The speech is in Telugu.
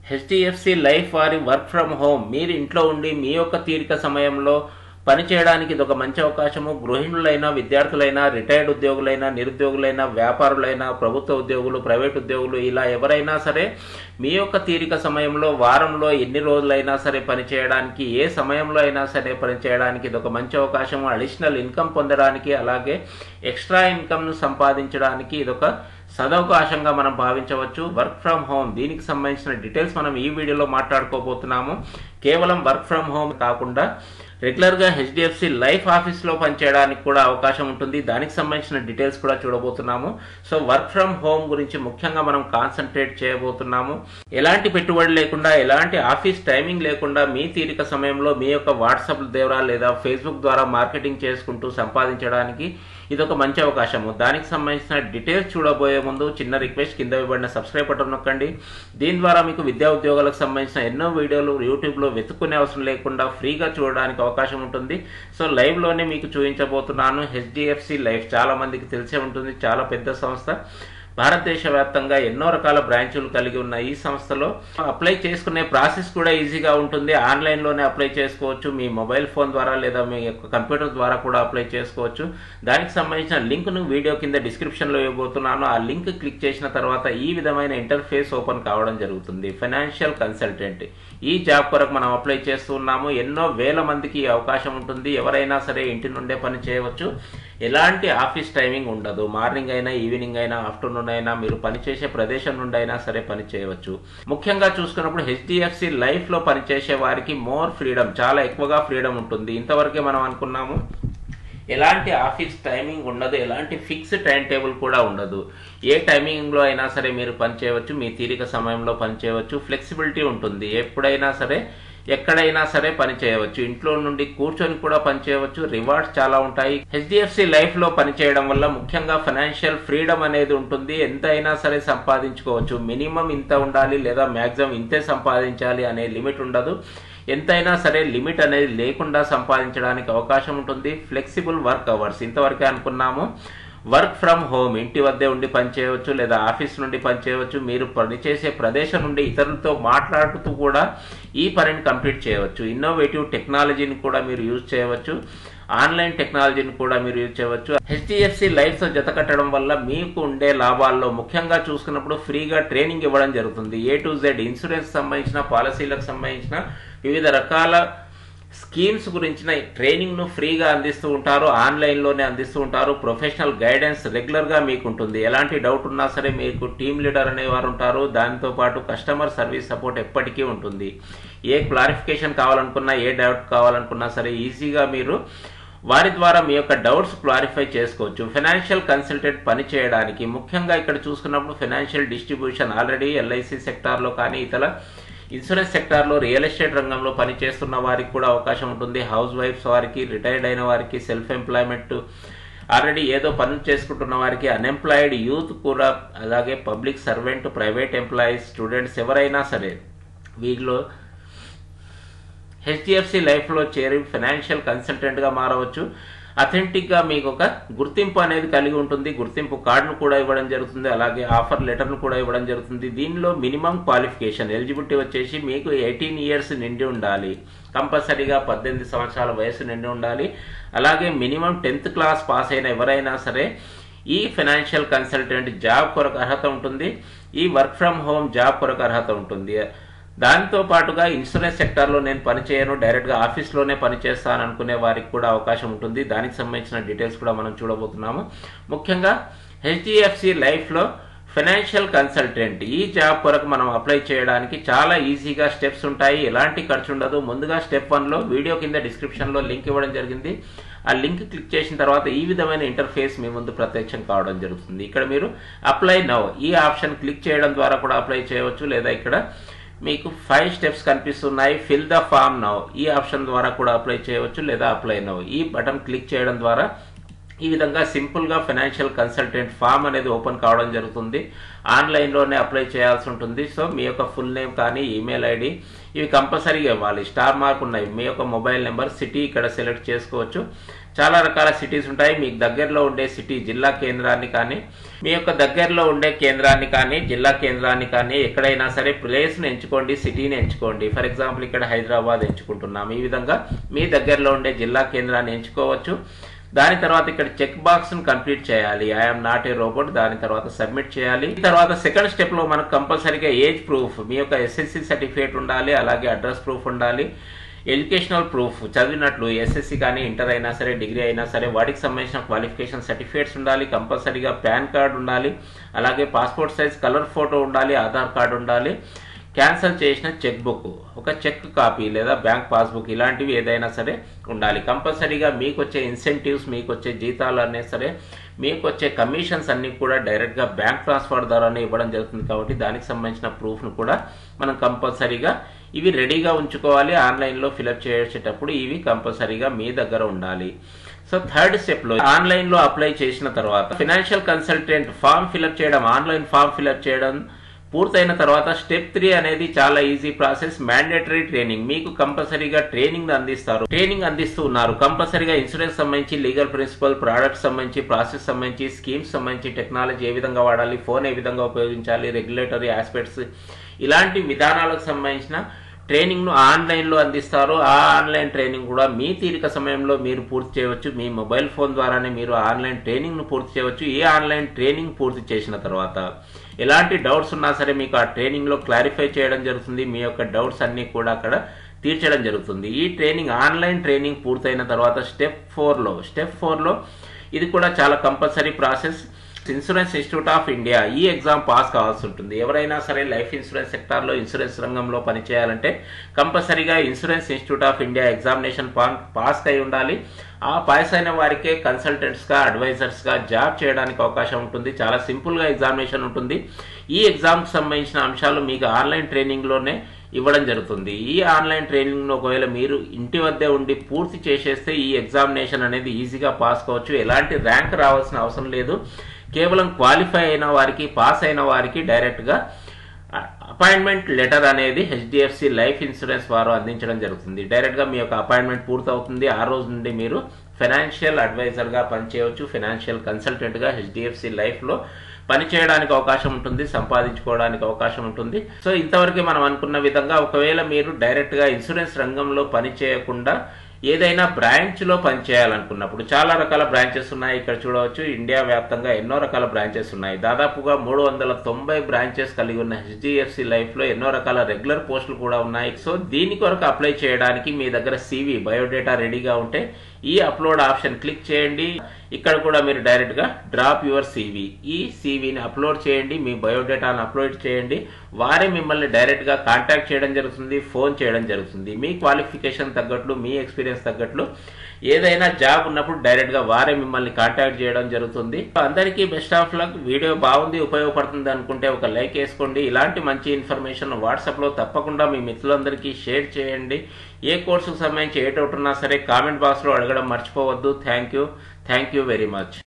హెచ్డిఎఫ్సి లైఫ్ వారి వర్క్ ఫ్రమ్ హోమ్ మీరు ఇంట్లో ఉండి మీ యొక్క తీరిక సమయంలో పని చేయడానికి ఇది ఒక మంచి అవకాశము గృహిణులైనా విద్యార్థులైనా రిటైర్డ్ ఉద్యోగులైనా నిరుద్యోగులైనా వ్యాపారులైనా ప్రభుత్వ ఉద్యోగులు ప్రైవేట్ ఉద్యోగులు ఇలా ఎవరైనా సరే మీ యొక్క తీరిక సమయంలో వారంలో ఎన్ని రోజులైనా సరే పని చేయడానికి ఏ సమయంలో అయినా సరే పని చేయడానికి ఇది ఒక మంచి అవకాశం అడిషనల్ ఇన్కమ్ పొందడానికి అలాగే ఎక్స్ట్రా ఇన్కమ్ను సంపాదించడానికి ఇదొక సదవకాశంగా మనం భావించవచ్చు వర్క్ ఫ్రమ్ హోమ్ దీనికి సంబంధించిన డీటెయిల్స్ మనం ఈ వీడియోలో మాట్లాడుకోబోతున్నాము కేవలం వర్క్ ఫ్రమ్ హోమ్ కాకుండా రెగ్యులర్గా హెచ్డిఎఫ్సి లైఫ్ ఆఫీస్లో పనిచేయడానికి కూడా అవకాశం ఉంటుంది దానికి సంబంధించిన డీటెయిల్స్ కూడా చూడబోతున్నాము సో వర్క్ ఫ్రమ్ హోమ్ గురించి ముఖ్యంగా మనం కాన్సన్ట్రేట్ చేయబోతున్నాము ఎలాంటి పెట్టుబడి లేకుండా ఎలాంటి ఆఫీస్ టైమింగ్ లేకుండా మీ తీరిక సమయంలో మీ యొక్క వాట్సాప్ ద్వారా లేదా ఫేస్బుక్ ద్వారా మార్కెటింగ్ చేసుకుంటూ సంపాదించడానికి ఇది ఒక మంచి అవకాశము దానికి సంబంధించిన డీటెయిల్స్ చూడబోయే ముందు చిన్న రిక్వెస్ట్ కింద ఇవ్వబడిన సబ్స్క్రైబ్ బటన్ నొక్కండి దీని ద్వారా మీకు విద్యా ఉద్యోగాలకు సంబంధించిన ఎన్నో వీడియోలు యూట్యూబ్లో వెతుక్కునే అవసరం లేకుండా ఫ్రీగా చూడడానికి అవకాశం ఉంటుంది సో లైవ్లోనే మీకు చూపించబోతున్నాను హెచ్డిఎఫ్సి లైఫ్ చాలా మందికి తెలిసే ఉంటుంది చాలా పెద్ద సంస్థ భారతదేశ వ్యాప్తంగా ఎన్నో రకాల బ్రాంచులు కలిగి ఉన్న ఈ సంస్థలో అప్లై చేసుకునే ప్రాసెస్ కూడా ఈజీగా ఉంటుంది ఆన్లైన్లోనే అప్లై చేసుకోవచ్చు మీ మొబైల్ ఫోన్ ద్వారా లేదా మీ యొక్క కంప్యూటర్ ద్వారా కూడా అప్లై చేసుకోవచ్చు దానికి సంబంధించిన లింక్ను వీడియో కింద డిస్క్రిప్షన్లో ఇవ్వబోతున్నాను ఆ లింక్ క్లిక్ చేసిన తర్వాత ఈ విధమైన ఇంటర్ఫేస్ ఓపెన్ కావడం జరుగుతుంది ఫైనాన్షియల్ కన్సల్టెంట్ ఈ జాబ్ కొరకు మనం అప్లై చేస్తున్నాము ఎన్నో వేల మందికి ఈ అవకాశం ఉంటుంది ఎవరైనా సరే ఇంటి నుండే పని చేయవచ్చు ఎలాంటి ఆఫీస్ టైమింగ్ ఉండదు మార్నింగ్ అయినా ఈవినింగ్ అయినా ఆఫ్టర్నూన్ అయినా మీరు పనిచేసే ప్రదేశం నుండి అయినా సరే పని చేయవచ్చు ముఖ్యంగా చూసుకున్నప్పుడు హెచ్డిఎఫ్సి లైఫ్లో పనిచేసే వారికి మోర్ ఫ్రీడమ్ చాలా ఎక్కువగా ఫ్రీడమ్ ఉంటుంది ఇంతవరకే మనం అనుకున్నాము ఎలాంటి ఆఫీస్ టైమింగ్ ఉండదు ఎలాంటి ఫిక్స్డ్ టైం టేబుల్ కూడా ఉండదు ఏ టైమింగ్లో అయినా సరే మీరు పని చేయవచ్చు మీ తీరిక సమయంలో పని చేయవచ్చు ఫ్లెక్సిబిలిటీ ఉంటుంది ఎప్పుడైనా సరే ఎక్కడైనా సరే పని చేయవచ్చు ఇంట్లో నుండి కూర్చొని కూడా పని చేయవచ్చు రివార్డ్స్ చాలా ఉంటాయి హెచ్డిఎఫ్సి లైఫ్ లో పని చేయడం వల్ల ముఖ్యంగా ఫైనాన్షియల్ ఫ్రీడమ్ అనేది ఉంటుంది ఎంత అయినా సరే సంపాదించుకోవచ్చు మినిమం ఇంత ఉండాలి లేదా మాక్సిమం ఇంతే సంపాదించాలి అనే లిమిట్ ఉండదు ఎంతైనా సరే లిమిట్ అనేది లేకుండా సంపాదించడానికి అవకాశం ఉంటుంది ఫ్లెక్సిబుల్ వర్క్ అవర్స్ ఇంతవరకే అనుకున్నాము వర్క్ ఫ్రమ్ హోమ్ ఇంటి వద్దే ఉండి పనిచేయవచ్చు లేదా ఆఫీస్ నుండి పనిచేయవచ్చు మీరు పనిచేసే ప్రదేశం నుండి ఇతరులతో మాట్లాడుతూ కూడా ఈ పనిని కంప్లీట్ చేయవచ్చు ఇన్నోవేటివ్ టెక్నాలజీని కూడా మీరు యూజ్ చేయవచ్చు ఆన్లైన్ టెక్నాలజీని కూడా మీరు యూజ్ చేయవచ్చు హెచ్డిఎఫ్సి లైఫ్తో జత కట్టడం వల్ల మీకు ఉండే లాభాల్లో ముఖ్యంగా చూసుకున్నప్పుడు ఫ్రీగా ట్రైనింగ్ ఇవ్వడం జరుగుతుంది ఏ టు జెడ్ ఇన్సూరెన్స్ సంబంధించిన పాలసీలకు సంబంధించిన వివిధ రకాల స్కీమ్స్ గురించిన ట్రైనింగ్ను ఫ్రీగా అందిస్తూ ఉంటారు ఆన్లైన్లోనే అందిస్తూ ఉంటారు ప్రొఫెషనల్ గైడెన్స్ రెగ్యులర్గా మీకు ఉంటుంది ఎలాంటి డౌట్ ఉన్నా సరే మీకు టీమ్ లీడర్ అనేవారు ఉంటారు దాంతో పాటు కస్టమర్ సర్వీస్ సపోర్ట్ ఎప్పటికీ ఉంటుంది ఏ క్లారిఫికేషన్ కావాలనుకున్నా ఏ డౌట్ కావాలనుకున్నా సరే ఈజీగా మీరు వారి ద్వారా మీ యొక్క డౌట్స్ క్లారిఫై చేసుకోవచ్చు ఫైనాన్షియల్ కన్సల్టెంట్ పని చేయడానికి ముఖ్యంగా ఇక్కడ చూసుకున్నప్పుడు ఫైనాన్షియల్ డిస్ట్రిబ్యూషన్ ఆల్రెడీ ఎల్ఐసి సెక్టార్లో కానీ ఇతర ఇన్సూరెన్స్ సెక్టార్లో రియల్ ఎస్టేట్ రంగంలో పనిచేస్తున్న వారికి కూడా అవకాశం ఉంటుంది హౌస్ వైఫ్స్ వారికి రిటైర్డ్ అయిన వారికి సెల్ఫ్ ఎంప్లాయ్మెంట్ ఆల్రెడీ ఏదో పనులు చేసుకుంటున్న వారికి అన్ఎంప్లాయిడ్ యూత్ కూడా అలాగే public servant private employees students ఎవరైనా సరే వీళ్ళు హెచ్డిఎఫ్సి లైఫ్లో చేరి ఫైనాన్షియల్ కన్సల్టెంట్గా మారవచ్చు అథెంటిక్గా మీకు ఒక గుర్తింపు అనేది కలిగి ఉంటుంది గుర్తింపు కార్డును కూడా ఇవ్వడం జరుగుతుంది అలాగే ఆఫర్ లెటర్ను కూడా ఇవ్వడం జరుగుతుంది దీనిలో మినిమం క్వాలిఫికేషన్ ఎలిజిబిలిటీ వచ్చేసి మీకు ఎయిటీన్ ఇయర్స్ నిండి ఉండాలి కంపల్సరీగా పద్దెనిమిది సంవత్సరాల వయసు నిండి ఉండాలి అలాగే మినిమం టెన్త్ క్లాస్ పాస్ అయిన ఎవరైనా సరే ఈ ఫైనాన్షియల్ కన్సల్టెంట్ జాబ్ కొరకు అర్హత ఉంటుంది ఈ వర్క్ ఫ్రమ్ హోమ్ జాబ్ కొరకు అర్హత ఉంటుంది దాంతో పాటుగా ఇన్సూరెన్స్ సెక్టార్లో నేను పనిచేయను డైరెక్ట్గా ఆఫీస్లోనే పనిచేస్తాను అనుకునే వారికి కూడా అవకాశం ఉంటుంది దానికి సంబంధించిన డీటెయిల్స్ కూడా మనం చూడబోతున్నాము ముఖ్యంగా హెచ్డిఎఫ్సి లైఫ్లో ఫైనాన్షియల్ కన్సల్టెంట్ ఈ జాబ్ కొరకు మనం అప్లై చేయడానికి చాలా ఈజీగా స్టెప్స్ ఉంటాయి ఎలాంటి ఖర్చు ఉండదు ముందుగా స్టెప్ వన్లో వీడియో కింద డిస్క్రిప్షన్లో లింక్ ఇవ్వడం జరిగింది ఆ లింక్ క్లిక్ చేసిన తర్వాత ఈ విధమైన ఇంటర్ఫేస్ మీ ముందు ప్రత్యక్షం కావడం జరుగుతుంది ఇక్కడ మీరు అప్లై నౌ ఈ ఆప్షన్ క్లిక్ చేయడం ద్వారా కూడా అప్లై చేయవచ్చు లేదా ఇక్కడ మీకు ఫైవ్ స్టెప్స్ కనిపిస్తున్నాయి ఫిల్ ద ఫామ్ నౌ ఈ ఆప్షన్ ద్వారా కూడా అప్లై చేయవచ్చు లేదా అప్లై నౌ ఈ బటన్ క్లిక్ చేయడం ద్వారా ఈ విధంగా సింపుల్గా ఫైనాన్షియల్ కన్సల్టెంట్ ఫామ్ అనేది ఓపెన్ కావడం జరుగుతుంది ఆన్లైన్లోనే అప్లై చేయాల్సి ఉంటుంది సో మీ యొక్క ఫుల్ నేమ్ కానీ ఈమెయిల్ ఐడి ఇవి కంపల్సరీగా ఇవ్వాలి స్టార్ మార్క్ ఉన్నాయి మీ యొక్క మొబైల్ నెంబర్ సిటీ ఇక్కడ సెలెక్ట్ చేసుకోవచ్చు చాలా రకాల సిటీస్ ఉంటాయి మీకు దగ్గరలో ఉండే సిటీ జిల్లా కేంద్రాన్ని కానీ మీ యొక్క దగ్గరలో ఉండే కేంద్రాన్ని కానీ జిల్లా కేంద్రాన్ని కానీ ఎక్కడైనా సరే ప్లేస్ని ఎంచుకోండి సిటీని ఎంచుకోండి ఫర్ ఎగ్జాంపుల్ ఇక్కడ హైదరాబాద్ ఎంచుకుంటున్నాం ఈ విధంగా మీ దగ్గరలో ఉండే జిల్లా కేంద్రాన్ని ఎంచుకోవచ్చు దాని తర్వాత ఇక్కడ చెక్ బాక్స్ ను కంప్లీట్ చేయాలి ఐఎమ్ నాట్ ఏ రోబోట్ దాని తర్వాత సబ్మిట్ చేయాలి తర్వాత సెకండ్ స్టెప్ లో మనకు కంపల్సరీగా ఏజ్ ప్రూఫ్ మీ యొక్క ఎస్ఎస్సి సర్టిఫికేట్ ఉండాలి అలాగే అడ్రస్ ప్రూఫ్ ఉండాలి ఎడ్యుకేషనల్ ప్రూఫ్ చదివినట్లు ఎస్ఎస్సి కానీ ఇంటర్ అయినా సరే డిగ్రీ అయినా సరే వాటికి సంబంధించిన క్వాలిఫికేషన్ సర్టిఫికేట్స్ ఉండాలి కంపల్సరీగా పాన్ కార్డ్ ఉండాలి అలాగే పాస్పోర్ట్ సైజ్ కలర్ ఫోటో ఉండాలి ఆధార్ కార్డు ఉండాలి క్యాన్సిల్ చేసిన చెక్ బుక్ ఒక చెక్ కాపీ లేదా బ్యాంక్ పాస్బుక్ ఇలాంటివి ఏదైనా సరే ఉండాలి కంపల్సరీగా మీకు వచ్చే ఇన్సెంటివ్స్ మీకు వచ్చే జీతాలు అనే సరే మీకు వచ్చే కమిషన్స్ అన్ని కూడా డైరెక్ట్గా బ్యాంక్ ట్రాన్స్ఫర్ ద్వారానే ఇవ్వడం జరుగుతుంది కాబట్టి దానికి సంబంధించిన ప్రూఫ్ను కూడా మనం కంపల్సరీగా ఇవి రెడీగా ఉంచుకోవాలి ఆన్లైన్లో ఫిలప్ చేసేటప్పుడు ఇవి కంపల్సరీగా మీ దగ్గర ఉండాలి సో థర్డ్ స్టెప్ లో ఆన్లైన్ లో అప్లై చేసిన తర్వాత ఫినాన్షియల్ కన్సల్టెంట్ ఫామ్ ఫిలప్ చేయడం ఆన్లైన్ ఫామ్ ఫిలప్ చేయడం పూర్తయిన తర్వాత స్టెప్ త్రీ అనేది చాలా ఈజీ ప్రాసెస్ మ్యాండేటరీ ట్రైనింగ్ మీకు కంపల్సరీగా ట్రైనింగ్ అందిస్తారు ట్రైనింగ్ అందిస్తూ ఉన్నారు కంపల్సరీగా ఇన్సూరెన్స్ సంబంధించి లీగల్ ప్రిన్సిపల్ ప్రోడక్ట్ సంబంధించి ప్రాసెస్ సంబంధించి స్కీమ్స్ సంబంధించి టెక్నాలజీ ఏ విధంగా వాడాలి ఫోన్ ఏ విధంగా ఉపయోగించాలి రెగ్యులేటరీ ఆస్పెక్ట్స్ ఇలాంటి విధానాలకు సంబంధించిన ట్రైనింగ్ ను ఆన్లైన్ లో అందిస్తారు ఆ ఆన్లైన్ ట్రైనింగ్ కూడా మీ తీరిక సమయంలో మీరు పూర్తి చేయవచ్చు మీ మొబైల్ ఫోన్ ద్వారానే మీరు ఆన్లైన్ ట్రైనింగ్ ను పూర్తి చేయవచ్చు ఈ ఆన్లైన్ ట్రైనింగ్ పూర్తి చేసిన తర్వాత ఎలాంటి డౌట్స్ ఉన్నా సరే మీకు ఆ ట్రైనింగ్ లో క్లారిఫై చేయడం జరుగుతుంది మీ యొక్క డౌట్స్ అన్ని కూడా అక్కడ తీర్చడం జరుగుతుంది ఈ ట్రైనింగ్ ఆన్లైన్ ట్రైనింగ్ పూర్తయిన తర్వాత స్టెప్ ఫోర్లో స్టెప్ ఫోర్లో ఇది కూడా చాలా compulsory process insurance institute of India ఈ ఎగ్జామ్ పాస్ కావాల్సి ఉంటుంది ఎవరైనా సరే లైఫ్ ఇన్సూరెన్స్ సెక్టార్లో ఇన్సూరెన్స్ రంగంలో పనిచేయాలంటే కంపల్సరీగా insurance institute of India examination pass అయి ఉండాలి ఆ పాస్ అయిన వారికే కన్సల్టెంట్స్గా అడ్వైజర్స్గా జాబ్ చేయడానికి అవకాశం ఉంటుంది చాలా సింపుల్గా ఎగ్జామినేషన్ ఉంటుంది ఈ ఎగ్జామ్కి సంబంధించిన అంశాలు మీకు ఆన్లైన్ ట్రైనింగ్లోనే ఇవ్వడం జరుగుతుంది ఈ ఆన్లైన్ ట్రైనింగ్ ఒకవేళ మీరు ఇంటి వద్దే ఉండి పూర్తి చేసేస్తే ఈ ఎగ్జామినేషన్ అనేది ఈజీగా పాస్ కావచ్చు ఎలాంటి ర్యాంక్ రావాల్సిన అవసరం లేదు కేవలం క్వాలిఫై అయిన వారికి పాస్ అయిన వారికి డైరెక్ట్గా అపాయింట్మెంట్ లెటర్ అనేది హెచ్డిఎఫ్సి లైఫ్ ఇన్సూరెన్స్ వారు అందించడం జరుగుతుంది డైరెక్ట్గా మీ యొక్క అపాయింట్మెంట్ పూర్తవుతుంది ఆ రోజు నుండి మీరు ఫైనాన్షియల్ అడ్వైజర్గా పనిచేయవచ్చు ఫైనాన్షియల్ కన్సల్టెంట్గా హెచ్డిఎఫ్సి లైఫ్లో పనిచేయడానికి అవకాశం ఉంటుంది సంపాదించుకోవడానికి అవకాశం ఉంటుంది సో ఇంతవరకు మనం అనుకున్న విధంగా ఒకవేళ మీరు డైరెక్ట్గా ఇన్సూరెన్స్ రంగంలో పని చేయకుండా ఏదైనా బ్రాంచ్లో పనిచేయాలనుకున్నప్పుడు చాలా రకాల బ్రాంచెస్ ఉన్నాయి ఇక్కడ చూడవచ్చు ఇండియా వ్యాప్తంగా ఎన్నో రకాల బ్రాంచెస్ ఉన్నాయి దాదాపుగా మూడు వందల తొంభై బ్రాంచెస్ కలిగి ఉన్న హెచ్డిఎఫ్సి లైఫ్లో ఎన్నో రకాల రెగ్యులర్ పోస్టులు కూడా ఉన్నాయి సో దీని కొరకు అప్లై చేయడానికి మీ దగ్గర సివి బయోడేటా రెడీగా ఉంటే ఈ అప్లోడ్ ఆప్షన్ క్లిక్ చేయండి ఇక్కడ కూడా మీరు డైరెక్ట్గా డ్రాప్ యువర్ సివి ఈ సివిని అప్లోడ్ చేయండి మీ బయోడేటాను అప్లోడ్ చేయండి వారే మిమ్మల్ని డైరెక్ట్గా కాంటాక్ట్ చేయడం జరుగుతుంది ఫోన్ చేయడం జరుగుతుంది మీ క్వాలిఫికేషన్ తగ్గట్లు మీ ఎక్స్పీరియన్స్ తగ్గట్లు ఏదైనా జాబ్ ఉన్నప్పుడు డైరెక్ట్గా వారే మిమ్మల్ని కాంటాక్ట్ చేయడం జరుగుతుంది అందరికీ బెస్ట్ ఆఫ్ లక్ వీడియో బాగుంది ఉపయోగపడుతుంది అనుకుంటే ఒక లైక్ వేసుకోండి ఇలాంటి మంచి ఇన్ఫర్మేషన్ వాట్సాప్లో తప్పకుండా మీ మిత్రులందరికీ షేర్ చేయండి ఏ కోర్సుకు సంబంధించి ఏ డౌట్ ఉన్నా సరే కామెంట్ బాక్స్లో అడగడం మర్చిపోవద్దు thank you thank you very much